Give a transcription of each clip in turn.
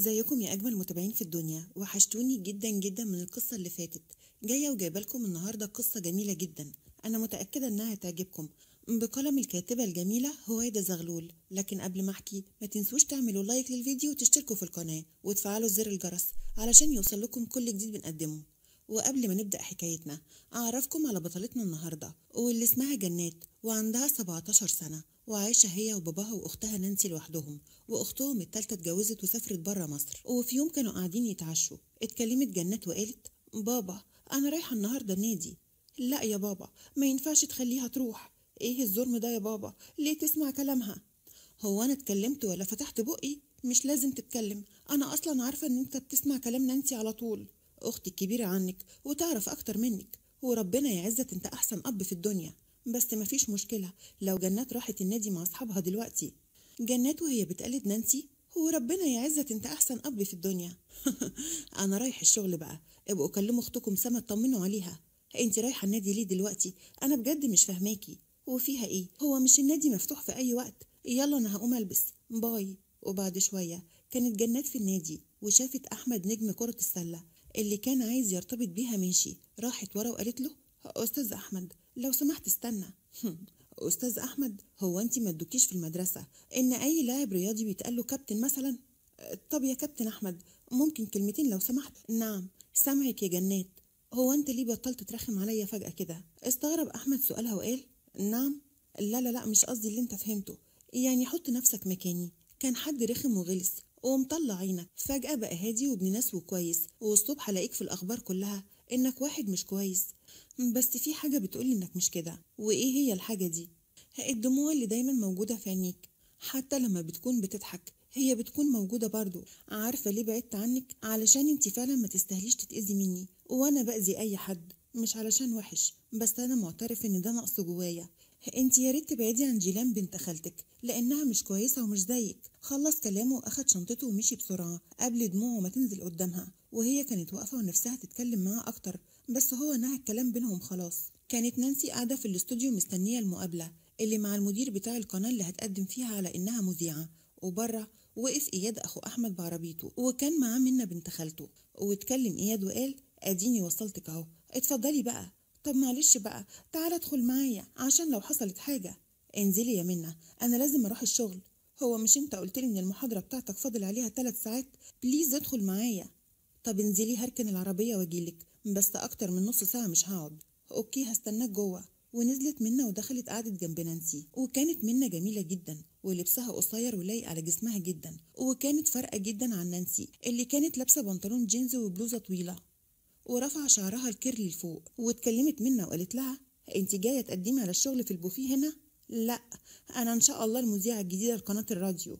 ازيكم يا اجمل متابعين في الدنيا وحشتوني جدا جدا من القصه اللي فاتت جايه وجايبه لكم النهارده قصه جميله جدا انا متاكده انها هتعجبكم بقلم الكاتبه الجميله هويدا زغلول لكن قبل ما احكي ما تنسوش تعملوا لايك للفيديو وتشتركوا في القناه وتفعلوا زر الجرس علشان يوصل لكم كل جديد بنقدمه وقبل ما نبدأ حكايتنا أعرفكم على بطلتنا النهاردة واللي اسمها جنات وعندها 17 سنة وعايشة هي وباباها وأختها نانسي لوحدهم وأختهم التالتة اتجوزت وسافرت برا مصر وفي يوم كانوا قاعدين يتعشوا اتكلمت جنات وقالت بابا أنا رايحة النهاردة النادي لا يا بابا ما ينفعش تخليها تروح ايه الظلم ده يا بابا ليه تسمع كلامها هو أنا اتكلمت ولا فتحت بقي مش لازم تتكلم أنا أصلا عارفة إن أنت بتسمع كلام نانسي على طول أختي الكبيرة عنك وتعرف أكتر منك وربنا يعزك أنت أحسن أب في الدنيا بس مفيش مشكلة لو جنات راحت النادي مع أصحابها دلوقتي جنات وهي بتقلد نانسي هو ربنا يعزك أنت أحسن أب في الدنيا أنا رايح الشغل بقى ابقوا كلموا أختكم سما اطمنوا عليها أنت رايحة النادي ليه دلوقتي أنا بجد مش فاهماكي وفيها إيه هو مش النادي مفتوح في أي وقت يلا أنا هقوم ألبس باي وبعد شوية كانت جنات في النادي وشافت أحمد نجم كرة السلة اللي كان عايز يرتبط بيها ماشي راحت ورا وقالت له أستاذ أحمد لو سمحت استنى أستاذ أحمد هو أنت ما تدوكيش في المدرسة إن أي لاعب رياضي بيتقال له كابتن مثلا طب يا كابتن أحمد ممكن كلمتين لو سمحت نعم سامعك يا جنات هو أنت ليه بطلت ترخم عليا فجأة كده استغرب أحمد سؤالها وقال نعم لا لا لا مش قصدي اللي أنت فهمته يعني حط نفسك مكاني كان حد رخم وغلس ومطلع عينك فجأة بقى هادي وابن ناس وكويس والصبح ألاقيك في الأخبار كلها إنك واحد مش كويس بس في حاجة بتقولي إنك مش كده وإيه هي الحاجة دي؟ الدموع اللي دايما موجودة في عينيك حتى لما بتكون بتضحك هي بتكون موجودة برضو عارفة ليه بعدت عنك علشان انت فعلا ما تستاهليش تتأذي مني وانا بأذي اي حد مش علشان وحش بس انا معترف ان ده نقص جوايا انت يا ريت تبعدي عن جيلان بنت خالتك لانها مش كويسه ومش زيك خلص كلامه واخد شنطته ومشي بسرعه قبل دموعه ما تنزل قدامها وهي كانت واقفه ونفسها تتكلم معاه اكتر بس هو نهى الكلام بينهم خلاص كانت نانسي قاعده في الاستوديو مستنيه المقابله اللي مع المدير بتاع القناه اللي هتقدم فيها على انها مذيعه وبره وقف اياد اخو احمد بعربيته وكان معاه منى بنت خالته واتكلم اياد وقال اديني وصلتك اهو اتفضلي بقى طب معلش بقى تعالى ادخل معايا عشان لو حصلت حاجة انزلي يا منى أنا لازم أروح الشغل هو مش أنت قلتلي إن المحاضرة بتاعتك فاضل عليها ثلاث ساعات بليز ادخل معايا طب انزلي هركن العربية واجيلك بس أكتر من نص ساعة مش هقعد أوكي هستناك جوه ونزلت منى ودخلت قعدت جنب نانسي وكانت منى جميلة جدا ولبسها قصير ولايق على جسمها جدا وكانت فارقة جدا عن نانسي اللي كانت لابسة بنطلون جينز وبلوزة طويلة ورفع شعرها الكيرلي لفوق واتكلمت منا وقالت لها انت جايه تقدمي على الشغل في البوفيه هنا لا انا ان شاء الله المذيعه الجديده لقناه الراديو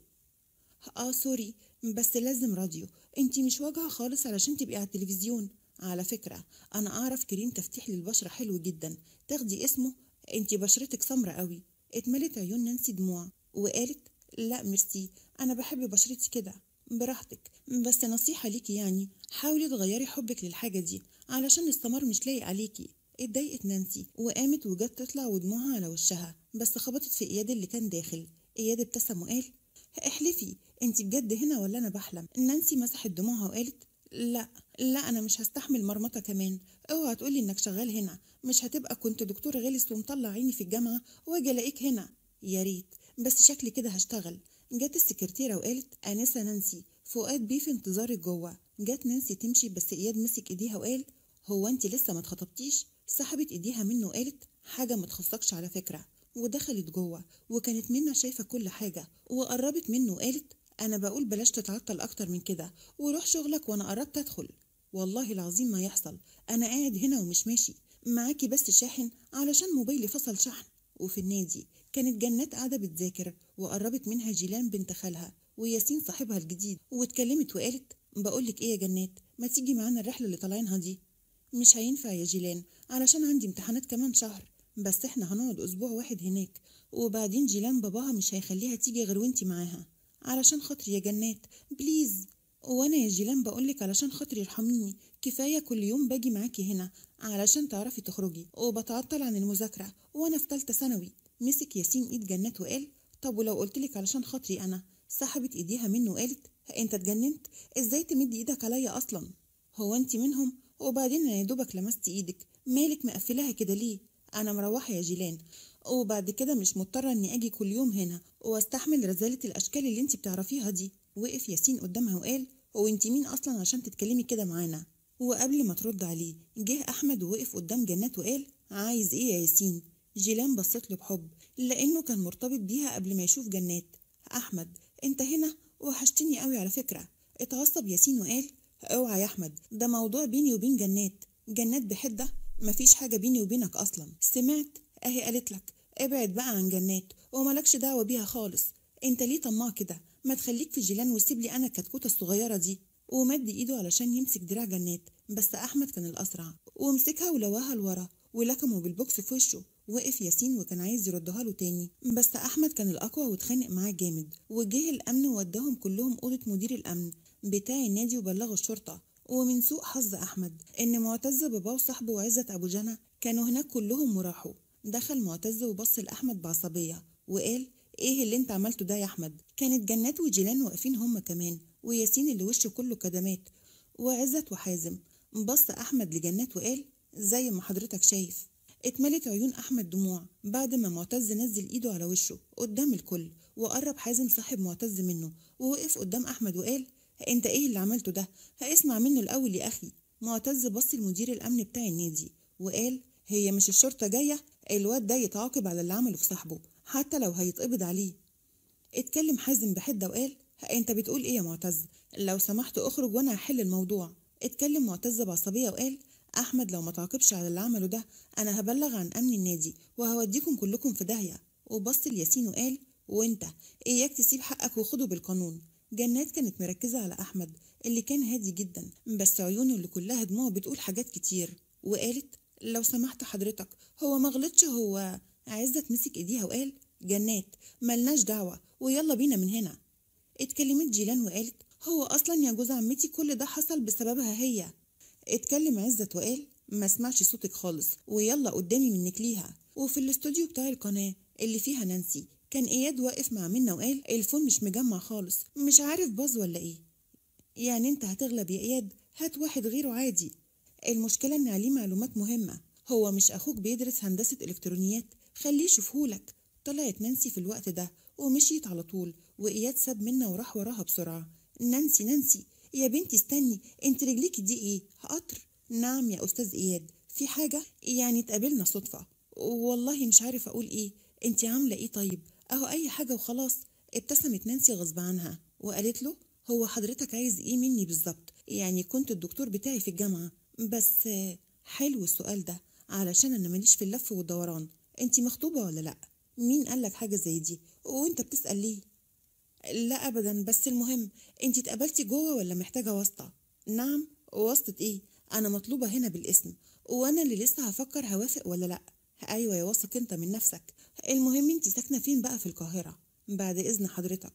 اه سوري بس لازم راديو انت مش واجهه خالص علشان تبقي على التلفزيون على فكره انا اعرف كريم تفتيح للبشره حلو جدا تاخدي اسمه انت بشرتك سمرة قوي اتملت عيون نانسي دموع وقالت لا ميرسي انا بحب بشرتي كده براحتك بس نصيحة ليكي يعني حاولي تغيري حبك للحاجة دي علشان السمر مش لايق عليكي اتضايقت نانسي وقامت وجت تطلع ودموعها على وشها بس خبطت في اياد اللي كان داخل اياد ابتسم وقال احلفي انت بجد هنا ولا انا بحلم نانسي مسحت دموعها وقالت لا لا انا مش هستحمل مرمطه كمان اوعى تقولي انك شغال هنا مش هتبقى كنت دكتور غلس ومطلع عيني في الجامعه واجي الاقيك هنا يا ريت بس شكلي كده هشتغل جت السكرتيرة وقالت أنسة نانسي فؤاد بيه في انتظارك جوه جت نانسي تمشي بس إياد مسك إيديها وقال هو أنت لسه ما اتخطبتيش سحبت إيديها منه وقالت حاجة ما تخصكش على فكرة ودخلت جوه وكانت منى شايفة كل حاجة وقربت منه وقالت أنا بقول بلاش تتعطل أكتر من كده وروح شغلك وأنا قربت أدخل والله العظيم ما يحصل أنا قاعد هنا ومش ماشي معاكي بس شاحن علشان موبايلي فصل شحن وفي النادي كانت جنات قاعدة بتذاكر وقربت منها جيلان بنت خالها وياسين صاحبها الجديد واتكلمت وقالت بقولك ايه يا جنات ما تيجي معانا الرحلة اللي طالعينها دي مش هينفع يا جيلان علشان عندي امتحانات كمان شهر بس احنا هنقعد اسبوع واحد هناك وبعدين جيلان باباها مش هيخليها تيجي غير وانتي معاها علشان خاطري يا جنات بليز وانا يا جيلان بقولك علشان خاطري ارحميني كفايه كل يوم باجي معاكي هنا علشان تعرفي تخرجي وبتعطل عن المذاكره وانا في ثالثه ثانوي مسك ياسين ايد جنات وقال طب ولو قلتلك علشان خاطري انا سحبت ايديها منه وقالت انت اتجننت ازاي تمد ايدك عليا اصلا هو انت منهم وبعدين انا يا دوبك لمست ايدك مالك مقفلاها كده ليه انا مروحه يا جيلان وبعد كده مش مضطره اني اجي كل يوم هنا واستحمل رزاله الاشكال اللي انت بتعرفيها دي وقف ياسين قدامها وقال هو انت مين اصلا عشان تتكلمي كده معانا وقبل ما ترد عليه جه احمد ووقف قدام جنات وقال عايز ايه يا ياسين جيلان بصت له بحب لانه كان مرتبط بيها قبل ما يشوف جنات احمد انت هنا وحشتني قوي على فكره اتعصب ياسين وقال اوعى يا احمد ده موضوع بيني وبين جنات جنات بحده مفيش حاجه بيني وبينك اصلا سمعت اهي قالت لك ابعد بقى عن جنات وملكش دعوه بيها خالص انت ليه طماع كده ما تخليك في جيلان وسيب لي انا الكتكوته الصغيره دي ومد ايده علشان يمسك دراع جنات بس احمد كان الاسرع ومسكها ولواها لورا ولكمه بالبوكس في وشه وقف ياسين وكان عايز يردها له تاني بس احمد كان الاقوى واتخانق معاه جامد وجه الامن ووداهم كلهم اوضه مدير الامن بتاع النادي وبلغوا الشرطه ومن سوء حظ احمد ان معتز باباه وصاحبه وعزت ابو جنى كانوا هناك كلهم وراحوا دخل معتز وبص لاحمد بعصبيه وقال ايه اللي انت عملته ده يا احمد كانت جنات وجيلان واقفين هما كمان وياسين اللي وشه كله كدمات وعزت وحازم بص احمد لجنات وقال زي ما حضرتك شايف اتملت عيون احمد دموع بعد ما معتز نزل ايده على وشه قدام الكل وقرب حازم صاحب معتز منه ووقف قدام احمد وقال انت ايه اللي عملته ده هاسمع منه الاول يا اخي معتز بص لمدير الامن بتاع النادي وقال هي مش الشرطه جايه الواد ده يتعاقب على اللي عمله في صاحبه حتى لو هيتقبض عليه اتكلم حازم بحده وقال انت بتقول ايه يا معتز لو سمحت اخرج وانا هحل الموضوع اتكلم معتز بعصبيه وقال احمد لو ما تعاقبش على اللي عمله ده انا هبلغ عن امن النادي وهوديكم كلكم في داهيه وبص لياسين وقال وانت اياك تسيب حقك وخده بالقانون جنات كانت مركزة على أحمد اللي كان هادي جدا بس عيونه اللي كلها دموع بتقول حاجات كتير وقالت لو سمحت حضرتك هو ما غلطش هو عزت مسك ايديها وقال جنات ملناش دعوة ويلا بينا من هنا اتكلمت جيلان وقالت هو أصلا يا جوز عمتي كل ده حصل بسببها هي اتكلم عزت وقال ما اسمعش صوتك خالص ويلا قدامي منك ليها وفي الاستوديو بتاع القناة اللي فيها نانسي كان اياد واقف مع منى وقال الفون مش مجمع خالص مش عارف باظ ولا ايه يعني انت هتغلب يا اياد هات واحد غيره عادي المشكلة ان عليه معلومات مهمة هو مش اخوك بيدرس هندسة الكترونيات خليه يشوفهولك طلعت نانسي في الوقت ده ومشيت على طول واياد ساب منى وراح وراها بسرعة نانسي نانسي يا بنتي استني انت رجليكي دي ايه قطر نعم يا استاذ اياد في حاجة يعني اتقابلنا صدفة والله مش عارف اقول ايه انت عاملة ايه طيب اهو اي حاجة وخلاص ابتسمت نانسي غصب عنها وقالت له هو حضرتك عايز ايه مني بالظبط يعني كنت الدكتور بتاعي في الجامعة بس حلو السؤال ده علشان انا ماليش في اللف والدوران انت مخطوبة ولا لا مين قالك حاجة زي دي وانت بتسأل ليه لا ابدا بس المهم انت اتقبلتي جوه ولا محتاجة واسطة نعم واسطة ايه انا مطلوبة هنا بالاسم وانا اللي لسه هفكر هوافق ولا لا ايوه يا واثق انت من نفسك المهم انت ساكنة فين بقى في القاهرة بعد اذن حضرتك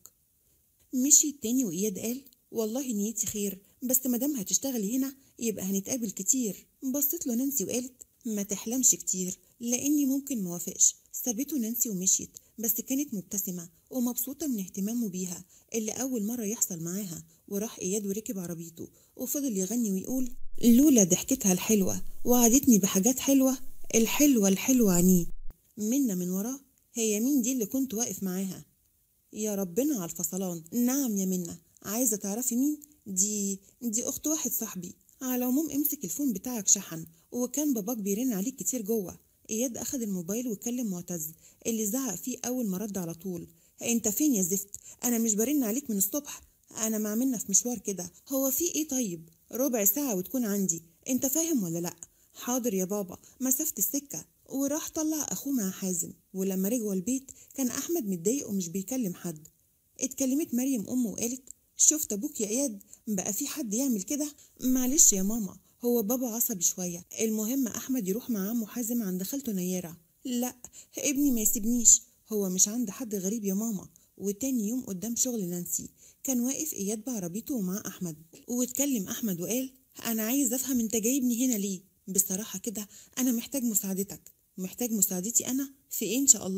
مشي التاني واياد قال والله نيتي خير بس مادام هتشتغلي هنا يبقى هنتقابل كتير بصت له نانسي وقالت ما تحلمش كتير لاني ممكن موافقش سابته نانسي ومشيت بس كانت مبتسمة ومبسوطة من اهتمامه بيها اللي أول مرة يحصل معاها وراح إياد وركب عربيته وفضل يغني ويقول لولا ضحكتها الحلوة وعدتني بحاجات حلوة الحلوة الحلوة عنيه منا من وراه هي مين دي اللي كنت واقف معاها يا ربنا على الفصلان نعم يا منا عايزة تعرفي مين دي دي أخت واحد صاحبي على العموم امسك الفون بتاعك شحن وكان باباك بيرن عليك كتير جوه اياد اخد الموبايل وكلم معتز اللي زعق فيه اول ما رد على طول انت فين يا زفت انا مش برن عليك من الصبح انا مع منا في مشوار كده هو في ايه طيب ربع ساعة وتكون عندي انت فاهم ولا لا حاضر يا بابا مسافة السكة وراح طلع اخوه مع حازم ولما رجعوا البيت كان احمد متضايق ومش بيكلم حد اتكلمت مريم امه وقالت شفت ابوك يا اياد بقى في حد يعمل كده معلش يا ماما هو بابا عصبي شوية المهم أحمد يروح مع عمه حازم عند خالته نيرة لا ابني ما يسيبنيش هو مش عند حد غريب يا ماما وتاني يوم قدام شغل نانسي كان واقف إياد بعربيته ومعاه أحمد واتكلم أحمد وقال أنا عايز أفهم أنت جايبني هنا ليه بصراحة كده أنا محتاج مساعدتك محتاج مساعدتي أنا في إيه إن شاء الله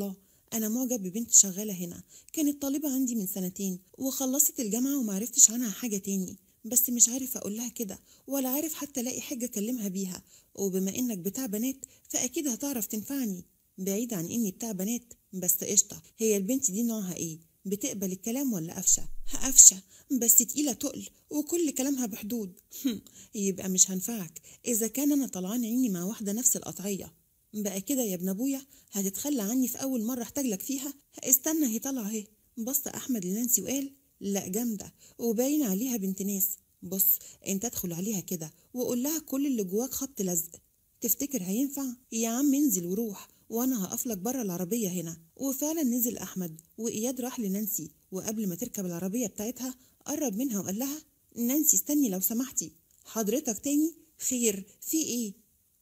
أنا معجب ببنت شغالة هنا كانت طالبة عندي من سنتين وخلصت الجامعة ومعرفتش عنها حاجة تاني بس مش عارف أقول لها كده ولا عارف حتى ألاقي حاجة أكلمها بيها وبما إنك بتاع بنات فأكيد هتعرف تنفعني بعيد عن إني بتاع بنات بس قشطة هي البنت دي نوعها إيه بتقبل الكلام ولا قفشة قفشة بس تقيلة تقل وكل كلامها بحدود يبقى مش هنفعك إذا كان أنا طلعان عيني مع واحدة نفس القطعية بقى كده يا ابن أبويا هتتخلى عني في أول مرة احتاج لك فيها استنى هي طالعة اهي بص أحمد لنانسي وقال لا جامدة وباين عليها بنت ناس بص انت ادخل عليها كده وقول لها كل اللي جواك خبط لزق تفتكر هينفع يا عم انزل وروح وانا هقفلك بره العربية هنا وفعلا نزل احمد واياد راح لنانسي وقبل ما تركب العربية بتاعتها قرب منها وقال لها نانسي استني لو سمحتي حضرتك تاني خير في ايه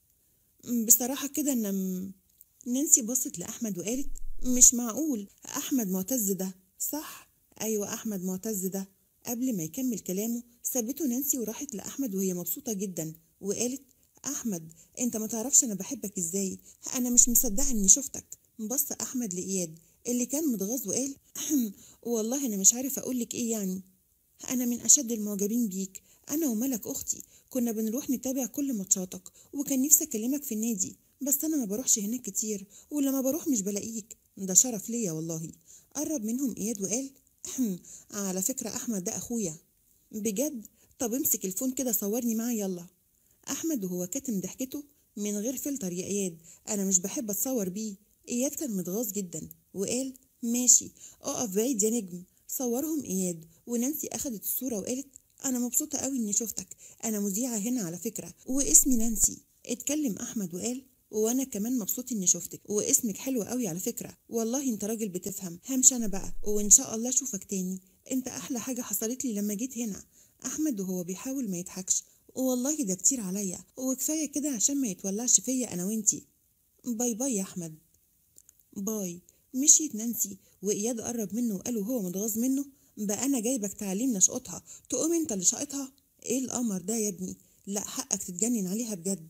بصراحة كده ان م- نانسي بصت لأحمد وقالت مش معقول أحمد معتز ده صح أيوة أحمد معتز ده قبل ما يكمل كلامه سابته نانسي وراحت لأحمد وهي مبسوطة جدا وقالت أحمد أنت ما تعرفش أنا بحبك إزاي أنا مش مصدقة إني شفتك بص أحمد لإياد اللي كان متغاظ وقال والله أنا مش عارف أقولك إيه يعني أنا من أشد المعجبين بيك أنا وملك أختي كنا بنروح نتابع كل ماتشاتك وكان نفسي أكلمك في النادي بس أنا ما بروحش هناك كتير ولما بروح مش بلاقيك ده شرف ليا والله قرب منهم إياد وقال على فكرة أحمد ده أخويا بجد طب امسك الفون كده صورني معاه يلا أحمد وهو كاتم ضحكته من غير فلتر يا إياد أنا مش بحب أتصور بيه إياد كان متغاظ جدا وقال ماشي أقف بعيد يا نجم صورهم إياد ونانسي أخدت الصورة وقالت أنا مبسوطة قوي إني شفتك أنا مذيعة هنا على فكرة واسمي نانسي اتكلم أحمد وقال وانا كمان مبسوط اني شفتك واسمك حلو قوي على فكره والله انت راجل بتفهم همشي انا بقى وان شاء الله اشوفك تاني انت احلى حاجه حصلت لي لما جيت هنا احمد وهو بيحاول ما يضحكش والله ده كتير عليا وكفايه كده عشان ما يتولعش فيا انا وانتي باي باي يا احمد باي مشيت نانسي واياد قرب منه وقال وهو متغاظ منه بقى انا جايبك تعليم نشقطها تقوم انت اللي شقطها ايه القمر ده يا ابني لا حقك تتجنن عليها بجد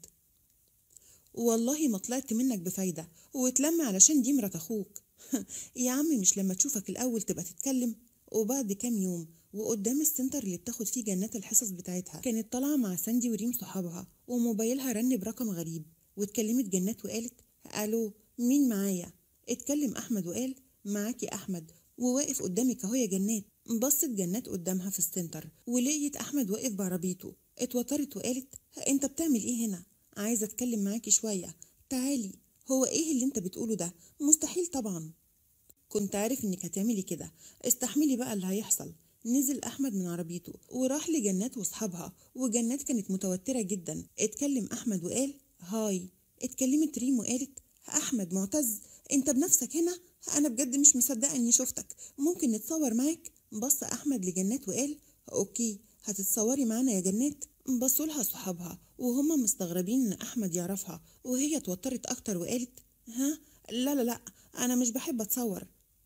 والله ما طلعت منك بفايدة وتلم علشان دي مرات أخوك يا عم مش لما تشوفك الأول تبقى تتكلم وبعد كام يوم وقدام السنتر اللي بتاخد فيه جنات الحصص بتاعتها كانت طالعة مع ساندي وريم صحابها وموبايلها رن برقم غريب واتكلمت جنات وقالت ألو مين معايا اتكلم أحمد وقال معاكي أحمد وواقف قدامك أهو يا جنات بصت جنات قدامها في السنتر ولقيت أحمد واقف بعربيته اتوترت وقالت انت بتعمل ايه هنا عايزة أتكلم معاكي شوية تعالي هو إيه اللي أنت بتقوله ده مستحيل طبعا كنت عارف إنك هتعملي كده استحملي بقى اللي هيحصل نزل أحمد من عربيته وراح لجنات وأصحابها وجنات كانت متوترة جدا اتكلم أحمد وقال هاي اتكلمت ريم وقالت أحمد معتز أنت بنفسك هنا أنا بجد مش مصدقة إني شفتك ممكن نتصور معاك بص أحمد لجنات وقال أوكي هتتصوري معانا يا جنات بصوا لها صحابها وهم مستغربين ان احمد يعرفها وهي اتوترت اكتر وقالت ها لا لا لا انا مش بحب اتصور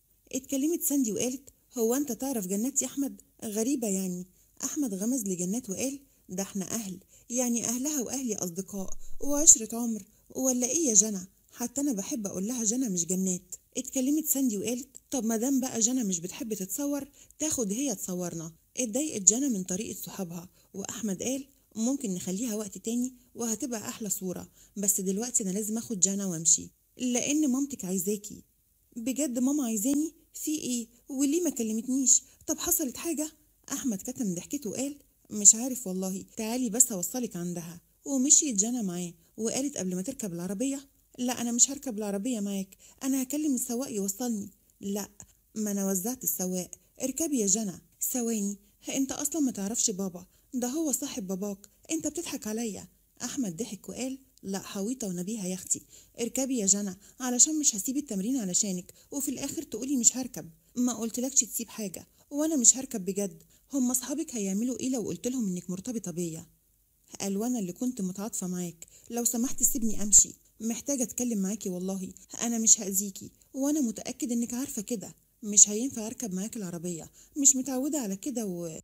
اتكلمت ساندي وقالت هو انت تعرف جنات يا احمد غريبه يعني احمد غمز لجنات وقال ده احنا اهل يعني اهلها واهلي اصدقاء وعشره عمر ولا ايه يا جنى حتى انا بحب اقول لها جنى مش جنات اتكلمت ساندي وقالت طب ما دام بقى جنى مش بتحب تتصور تاخد هي تصورنا اتضايقت جنى من طريقه صحابها واحمد قال ممكن نخليها وقت تاني وهتبقى احلى صوره بس دلوقتي انا لازم اخد جنى وامشي لان مامتك عايزاكي بجد ماما عايزاني في ايه وليه ما كلمتنيش طب حصلت حاجه احمد كتم ضحكته وقال مش عارف والله تعالي بس اوصلك عندها ومشيت جنى معاه وقالت قبل ما تركب العربيه لا انا مش هركب العربيه معاك انا هكلم السواق يوصلني لا ما انا وزعت السواق اركبي يا جنى ثواني انت اصلا ما تعرفش بابا ده هو صاحب باباك انت بتضحك عليا احمد ضحك وقال لا حويطه ونبيها يا اختي اركبي يا جنى علشان مش هسيب التمرين علشانك وفي الاخر تقولي مش هركب ما قلتلكش تسيب حاجه وانا مش هركب بجد هم اصحابك هيعملوا ايه لو قلت لهم انك مرتبطه بيا قال وانا اللي كنت متعاطفه معاك لو سمحت سيبني امشي محتاجه اتكلم معاكي والله انا مش هاذيكي وانا متاكد انك عارفه كده مش هينفع اركب معاك العربيه مش متعوده على كده و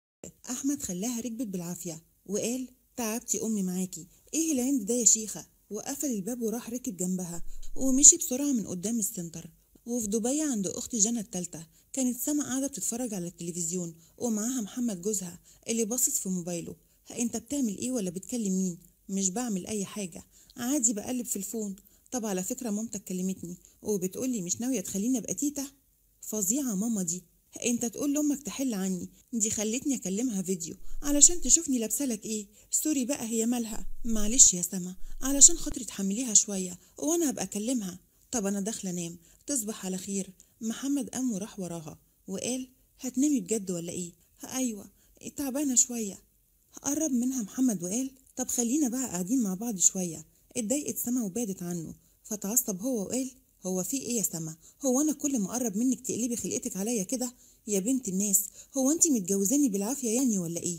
أحمد خلاها ركبت بالعافية وقال تعبتي أمي معاكي إيه العند ده يا شيخة وقفل الباب وراح ركب جنبها ومشي بسرعة من قدام السنتر وفي دبي عند أخت جنى التالتة كانت سما قاعدة بتتفرج على التلفزيون ومعاها محمد جوزها اللي باصص في موبايله انت بتعمل ايه ولا بتكلم مين مش بعمل اي حاجة عادي بقلب في الفون طب على فكرة مامتك كلمتني وبتقولي مش ناوية تخليني ابقى تيتا فظيعة ماما دي انت تقول لامك تحل عني دي خلتني اكلمها فيديو علشان تشوفني لابسالك ايه سوري بقى هي مالها معلش يا سما علشان خاطري تحمليها شويه وانا هبقى اكلمها طب انا داخله انام تصبح على خير محمد قام وراح وراها وقال هتنامي بجد ولا ايه ايوه تعبانه شويه قرب منها محمد وقال طب خلينا بقى قاعدين مع بعض شويه اتضايقت سما وبعدت عنه فتعصب هو وقال هو في ايه يا سما هو انا كل ما اقرب منك تقلبي خلقتك عليا كده يا بنت الناس هو انت متجوزاني بالعافيه يعني ولا ايه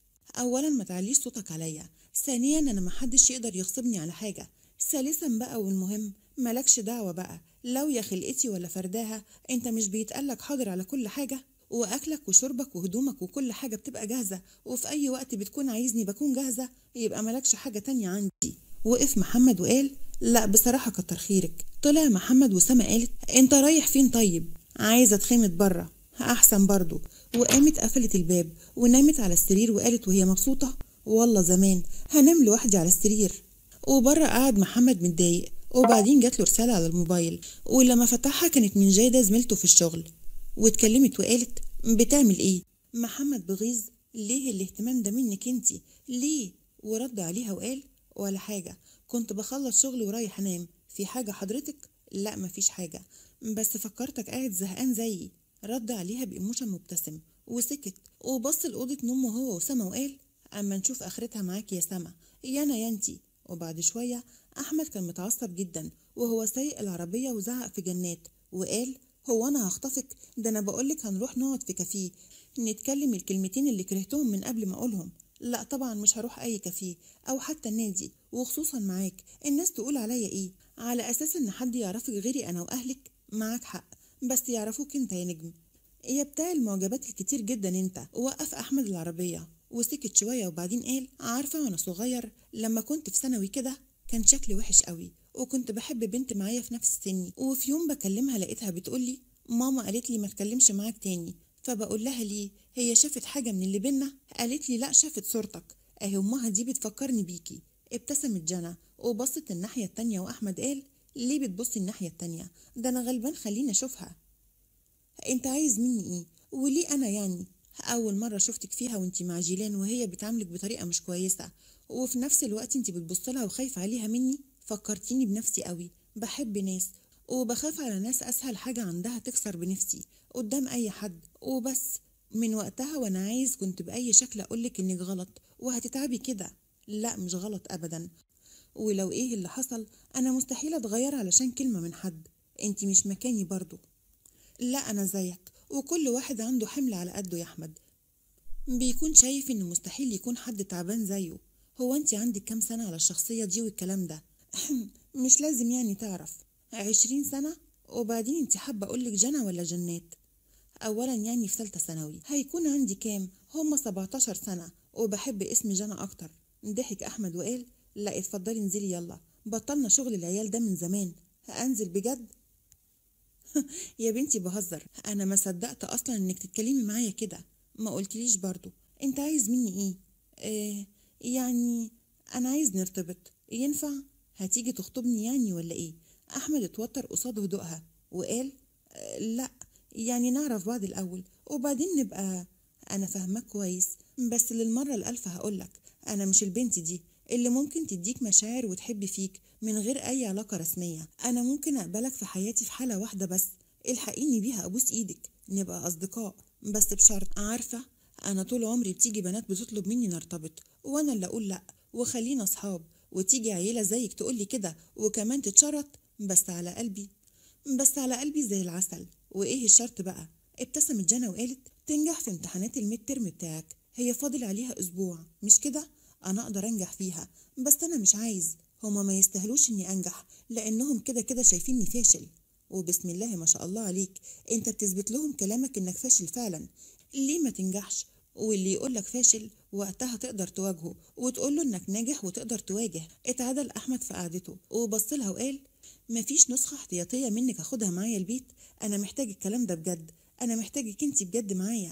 اولا ما تعليش صوتك عليا ثانيا انا محدش يقدر يغصبني على حاجه ثالثا بقى والمهم مالكش دعوه بقى لو يا خلقتي ولا فرداها انت مش بيتقالك حاضر على كل حاجه واكلك وشربك وهدومك وكل حاجه بتبقى جاهزه وفي اي وقت بتكون عايزني بكون جاهزه يبقى مالكش حاجه تانية عندي وقف محمد وقال لا بصراحة كتر خيرك طلع محمد وسما قالت انت رايح فين طيب عايزة اتخمد بره احسن برضو وقامت قفلت الباب ونامت على السرير وقالت وهي مبسوطة والله زمان هنام لوحدي على السرير وبره قعد محمد متضايق وبعدين جات له رسالة على الموبايل ولما فتحها كانت من جايدة زميلته في الشغل واتكلمت وقالت بتعمل ايه محمد بغيظ ليه الاهتمام ده منك انتي ليه ورد عليها وقال ولا حاجة كنت بخلص شغل ورايح انام في حاجة حضرتك لا مفيش حاجة بس فكرتك قاعد زهقان زيي رد عليها بإيموشن مبتسم وسكت وبص لأوضة نومه هو وسما وقال أما نشوف آخرتها معاك يا سما يانا يانتي وبعد شوية أحمد كان متعصب جدا وهو سايق العربية وزعق في جنات وقال هو أنا هخطفك ده أنا بقولك هنروح نقعد في كافيه نتكلم الكلمتين اللي كرهتهم من قبل ما أقولهم لا طبعا مش هروح أي كافيه أو حتى النادي وخصوصا معاك الناس تقول عليا إيه على أساس إن حد يعرفك غيري أنا وأهلك معاك حق بس يعرفوك أنت يا نجم يا بتاع المعجبات الكتير جدا أنت وقف أحمد العربية وسكت شوية وبعدين قال عارفة وأنا صغير لما كنت في ثانوي كده كان شكلي وحش قوي وكنت بحب بنت معايا في نفس سني وفي يوم بكلمها لقيتها بتقولي ماما قالت لي ما تكلمش معاك تاني فبقول لها ليه هي شافت حاجة من اللي بينا قالت لي لا شافت صورتك اهي امها دي بتفكرني بيكي ابتسمت جنى وبصت الناحية التانية وأحمد قال ليه بتبصي الناحية التانية ده أنا غلبان خليني أشوفها أنت عايز مني إيه وليه أنا يعني أول مرة شفتك فيها وأنت مع جيلان وهي بتعاملك بطريقة مش كويسة وفي نفس الوقت أنت بتبصلها وخايفة عليها مني فكرتيني بنفسي قوي بحب ناس وبخاف على ناس أسهل حاجة عندها تكسر بنفسي قدام أي حد وبس من وقتها وأنا عايز كنت بأي شكل أقولك إنك غلط وهتتعبي كده لا مش غلط أبدا ولو إيه اللي حصل أنا مستحيل أتغير علشان كلمة من حد أنت مش مكاني برضو لا أنا زيك وكل واحد عنده حمل على قده يا أحمد بيكون شايف إنه مستحيل يكون حد تعبان زيه هو أنت عندك كام سنة على الشخصية دي والكلام ده مش لازم يعني تعرف عشرين سنة وبعدين انت حابة أقولك جنى ولا جنات أولا يعني في ثالثة ثانوي هيكون عندي كام هما 17 سنة وبحب اسم جنى أكتر ضحك أحمد وقال لا اتفضلي انزلي يلا بطلنا شغل العيال ده من زمان هأنزل بجد يا بنتي بهزر أنا ما صدقت أصلا إنك تتكلمي معايا كده ما قلتليش برضو أنت عايز مني إيه آه يعني أنا عايز نرتبط ينفع هتيجي تخطبني يعني ولا إيه أحمد اتوتر قصاد هدوءها وقال آه لا يعني نعرف بعض الأول وبعدين نبقى أنا فاهمك كويس بس للمرة الألف هقولك أنا مش البنت دي اللي ممكن تديك مشاعر وتحب فيك من غير أي علاقة رسمية أنا ممكن أقبلك في حياتي في حالة واحدة بس الحقيني بيها أبوس إيدك نبقى أصدقاء بس بشرط عارفة أنا طول عمري بتيجي بنات بتطلب مني نرتبط وأنا اللي أقول لأ وخلينا أصحاب وتيجي عيلة زيك تقولي كده وكمان تتشرط بس على قلبي بس على قلبي زي العسل وإيه الشرط بقى ابتسمت جنى وقالت تنجح في امتحانات الميد ترم بتاعك هي فاضل عليها أسبوع مش كده أنا أقدر أنجح فيها بس أنا مش عايز هما ما يستاهلوش إني أنجح لأنهم كده كده شايفيني فاشل وبسم الله ما شاء الله عليك أنت بتثبت لهم كلامك إنك فاشل فعلا ليه ما تنجحش واللي يقولك فاشل وقتها تقدر تواجهه وتقول له انك ناجح وتقدر تواجه اتعدل احمد في قعدته وبص لها وقال مفيش نسخه احتياطيه منك اخدها معايا البيت انا محتاج الكلام ده بجد انا محتاجك انت بجد معايا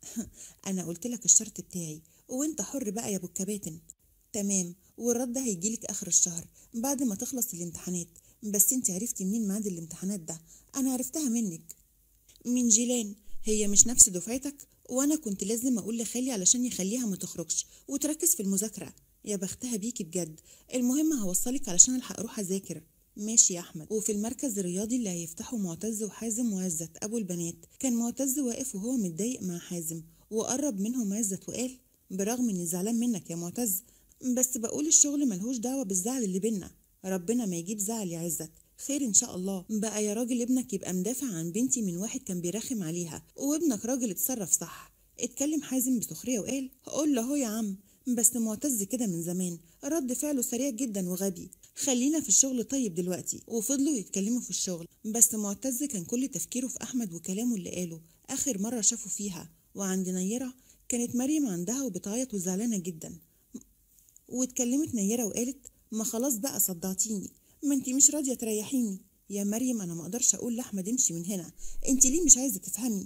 انا قلت لك الشرط بتاعي وانت حر بقى يا ابو الكباتن تمام والرد هيجيلك اخر الشهر بعد ما تخلص الامتحانات بس انت عرفتي منين ميعاد الامتحانات ده انا عرفتها منك من جيلان هي مش نفس دفعتك وانا كنت لازم اقول لخالي علشان يخليها ما تخرجش وتركز في المذاكره يا بختها بيكي بجد المهم هوصلك علشان الحق اروح اذاكر ماشي يا احمد وفي المركز الرياضي اللي هيفتحه معتز وحازم وعزت ابو البنات كان معتز واقف وهو متضايق مع حازم وقرب منهم عزت وقال برغم اني زعلان منك يا معتز بس بقول الشغل ملهوش دعوه بالزعل اللي بينا ربنا ما يجيب زعل يا عزت خير ان شاء الله بقى يا راجل ابنك يبقى مدافع عن بنتي من واحد كان بيرخم عليها وابنك راجل اتصرف صح اتكلم حازم بسخريه وقال قول له يا عم بس معتز كده من زمان رد فعله سريع جدا وغبي خلينا في الشغل طيب دلوقتي وفضلوا يتكلموا في الشغل بس معتز كان كل تفكيره في احمد وكلامه اللي قاله اخر مره شافه فيها وعند نيره كانت مريم عندها وبتعيط وزعلانه جدا واتكلمت نيره وقالت ما خلاص بقى صدعتيني ما انتي مش راضيه تريحيني يا مريم انا ما اقدرش اقول لاحمد امشي من هنا انتي ليه مش عايزه تفهمي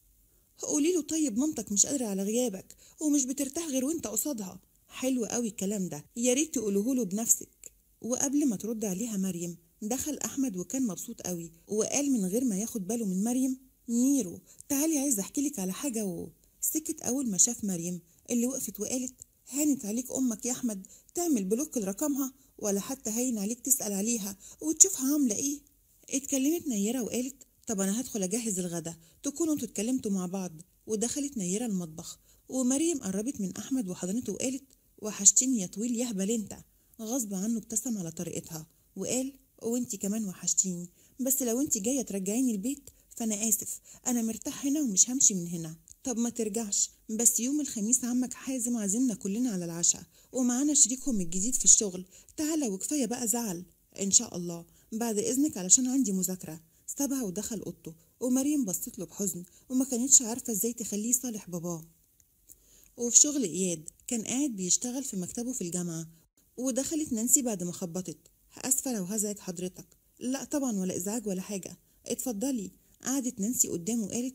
قولي له طيب مامتك مش قادره على غيابك ومش بترتاح غير وانت قصادها حلو قوي الكلام ده يا ريت تقولوه له بنفسك وقبل ما ترد عليها مريم دخل احمد وكان مبسوط قوي وقال من غير ما ياخد باله من مريم ميرو تعالي عايز احكي لك على حاجه و سكت اول ما شاف مريم اللي وقفت وقالت هانت عليك امك يا احمد تعمل بلوك لرقمها ولا حتى هين عليك تسال عليها وتشوفها عامله ايه اتكلمت نيره وقالت طب انا هدخل اجهز الغدا تكونوا انتوا اتكلمتوا مع بعض ودخلت نيره المطبخ ومريم قربت من احمد وحضنته وقالت وحشتني يا طويل يهبل انت غصب عنه ابتسم على طريقتها وقال وانتي كمان وحشتيني بس لو انتي جايه ترجعيني البيت فانا اسف انا مرتاح هنا ومش همشي من هنا طب ما ترجعش بس يوم الخميس عمك حازم عازمنا كلنا على العشاء ومعانا شريكهم الجديد في الشغل تعالى وكفايه بقى زعل ان شاء الله بعد اذنك علشان عندي مذاكره سابها ودخل اوضته ومريم بصت له بحزن وما كانتش عارفه ازاي تخليه يصالح باباه وفي شغل اياد كان قاعد بيشتغل في مكتبه في الجامعه ودخلت نانسي بعد ما خبطت اسفه لو هزعج حضرتك لا طبعا ولا ازعاج ولا حاجه اتفضلي قعدت نانسي قدامه وقالت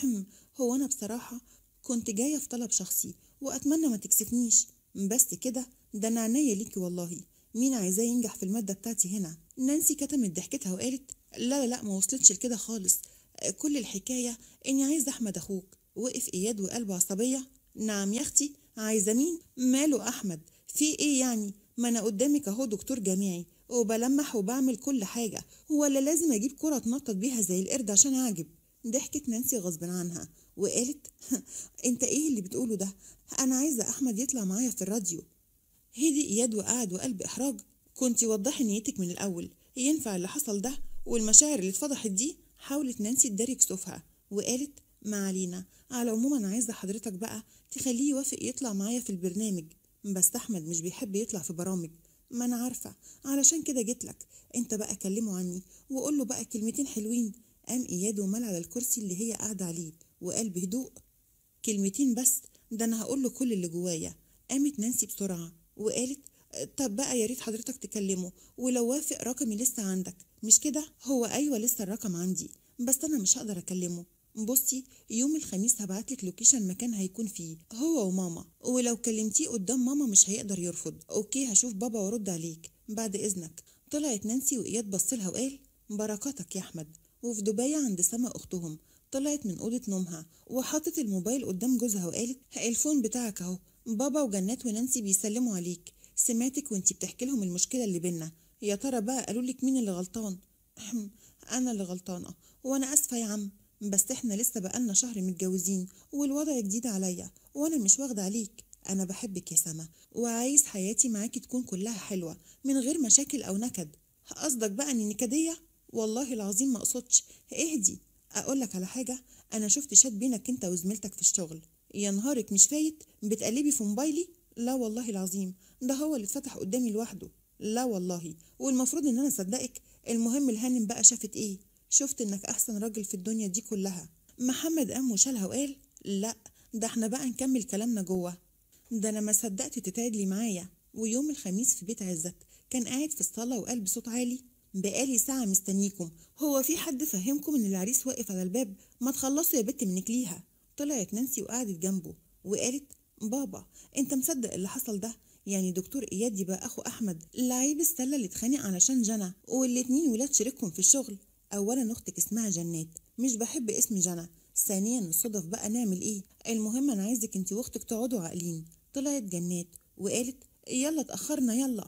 هو انا بصراحه كنت جايه في طلب شخصي واتمنى ما تكسفنيش بس كده ده انا عينيا ليكي والله مين عايزاه ينجح في الماده بتاعتي هنا نانسي كتمت ضحكتها وقالت لا لا لا ما وصلتش لكده خالص كل الحكايه اني عايزه احمد اخوك وقف اياد وقلبه عصبيه نعم يا اختي عايزه مين ماله احمد في ايه يعني ما انا قدامك اهو دكتور جامعي وبلمح وبعمل كل حاجه ولا لازم اجيب كره اتنطط بيها زي القرد عشان اعجب ضحكت نانسي غصب عنها وقالت انت ايه اللي بتقوله ده انا عايزه احمد يطلع معايا في الراديو هدي اياد وقعد وقلب احراج كنتي وضحي نيتك من الاول ينفع اللي حصل ده والمشاعر اللي اتفضحت دي حاولت نانسي تداري كسوفها وقالت ما علينا على العموم انا عايزه حضرتك بقى تخليه يوافق يطلع معايا في البرنامج بس احمد مش بيحب يطلع في برامج ما انا عارفه علشان كده جيتلك انت بقى كلمه عني وقول له بقى كلمتين حلوين قام اياد ومال على الكرسي اللي هي قاعده عليه وقال بهدوء كلمتين بس ده انا هقول له كل اللي جوايا قامت نانسي بسرعه وقالت طب بقى يا ريت حضرتك تكلمه ولو وافق رقمي لسه عندك مش كده هو ايوه لسه الرقم عندي بس انا مش هقدر اكلمه بصي يوم الخميس هبعتلك لوكيشن مكان هيكون فيه هو وماما ولو كلمتيه قدام ماما مش هيقدر يرفض اوكي هشوف بابا وارد عليك بعد اذنك طلعت نانسي واياد بصلها وقال بركاتك يا احمد وفي دبي عند سما اختهم طلعت من اوضه نومها وحطت الموبايل قدام جوزها وقالت الفون بتاعك اهو بابا وجنات ونانسي بيسلموا عليك سمعتك وانتي بتحكي لهم المشكله اللي بينا يا ترى بقى قالوا لك مين اللي غلطان انا اللي غلطانه وانا اسفه يا عم بس احنا لسه بقالنا شهر متجوزين والوضع جديد عليا وانا مش واخده عليك انا بحبك يا سما وعايز حياتي معاكي تكون كلها حلوه من غير مشاكل او نكد قصدك بقى اني نكديه والله العظيم ما اقصدش اهدي اقول لك على حاجه انا شفت شات بينك انت وزميلتك في الشغل يا نهارك مش فايت بتقلبي في موبايلي لا والله العظيم ده هو اللي اتفتح قدامي لوحده لا والله والمفروض ان انا اصدقك المهم الهانم بقى شافت ايه شفت انك احسن راجل في الدنيا دي كلها محمد قام وشالها وقال لا ده احنا بقى نكمل كلامنا جوه ده انا ما صدقت تتعدلي معايا ويوم الخميس في بيت عزت كان قاعد في الصاله وقال بصوت عالي بقالي ساعة مستنيكم هو في حد فهمكم ان العريس واقف على الباب ما تخلصوا يا بت منك ليها طلعت نانسي وقعدت جنبه وقالت بابا انت مصدق اللي حصل ده يعني دكتور اياد يبقى اخو احمد لعيب السله اللي اتخانق علشان جنى والاتنين ولاد شريكهم في الشغل اولا اختك اسمها جنات مش بحب اسم جنى ثانيا الصدف بقى نعمل ايه المهم انا عايزك انت واختك تقعدوا عاقلين طلعت جنات وقالت يلا اتاخرنا يلا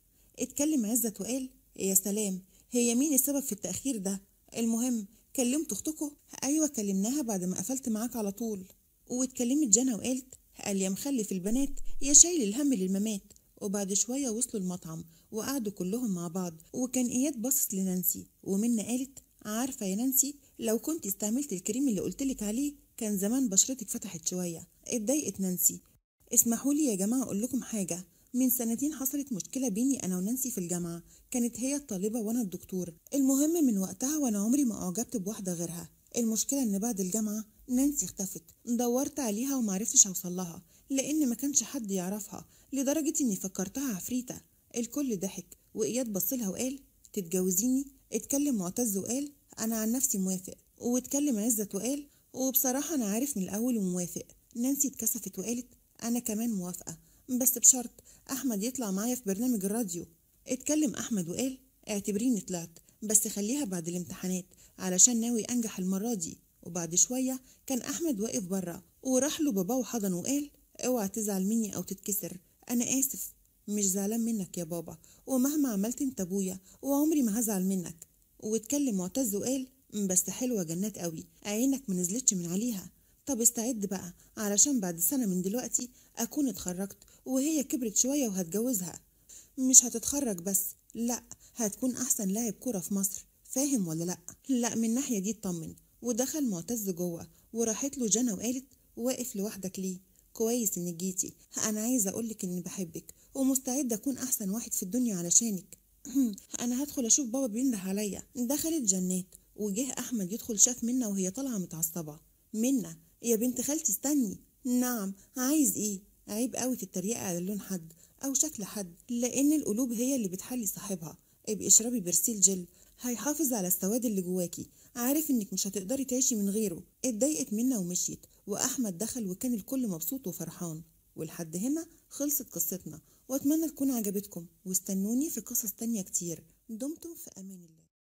اتكلم عزت وقال يا سلام هي مين السبب في التاخير ده المهم كلمت اختكم ايوه كلمناها بعد ما قفلت معاك على طول واتكلمت جنى وقالت قال يا مخلف البنات يا شايل الهم للممات وبعد شوية وصلوا المطعم وقعدوا كلهم مع بعض وكان إياد باصص لنانسي ومنى قالت عارفة يا نانسي لو كنت استعملت الكريم اللي قلتلك عليه كان زمان بشرتك فتحت شوية اتضايقت نانسي اسمحوا لي يا جماعة أقول لكم حاجة من سنتين حصلت مشكلة بيني أنا ونانسي في الجامعة كانت هي الطالبة وأنا الدكتور المهم من وقتها وأنا عمري ما أعجبت بواحدة غيرها المشكلة إن بعد الجامعة نانسي اختفت دورت عليها ومعرفتش أوصلها لأن ما كانش حد يعرفها لدرجة إني فكرتها عفريتة الكل ضحك وإياد بصلها وقال تتجوزيني اتكلم معتز وقال أنا عن نفسي موافق واتكلم عزت وقال وبصراحة أنا عارف من الأول وموافق نانسي اتكسفت وقالت أنا كمان موافقة بس بشرط أحمد يطلع معايا في برنامج الراديو اتكلم أحمد وقال اعتبريني طلعت بس خليها بعد الامتحانات علشان ناوي أنجح المرة دي وبعد شوية كان أحمد واقف برا وراح له باباه وحضنه وقال اوعى تزعل مني أو تتكسر أنا آسف مش زعلان منك يا بابا ومهما عملت انت ابويا وعمري ما هزعل منك واتكلم معتز وقال بس حلوة جنات قوي عينك ما نزلتش من عليها طب استعد بقى علشان بعد سنة من دلوقتي أكون اتخرجت وهي كبرت شوية وهتجوزها مش هتتخرج بس لا هتكون أحسن لاعب كورة في مصر فاهم ولا لا لا من الناحية دي اطمن ودخل معتز جوه وراحت له جنى وقالت واقف لوحدك ليه كويس انك جيتي انا عايزه اقولك اني بحبك ومستعده اكون احسن واحد في الدنيا علشانك انا هدخل اشوف بابا بينده عليا دخلت جنات وجه احمد يدخل شاف منا وهي طالعه متعصبه منا يا بنت خالتي استني نعم عايز ايه عيب قوي تتريقي على لون حد او شكل حد لان القلوب هي اللي بتحلي صاحبها ابقي اشربي برسيل جل هيحافظ على السواد اللي جواكي عارف انك مش هتقدري تعيشي من غيره اتضايقت منا ومشيت واحمد دخل وكان الكل مبسوط وفرحان ولحد هنا خلصت قصتنا واتمنى تكون عجبتكم واستنوني في قصص تانية كتير دمتم في امان الله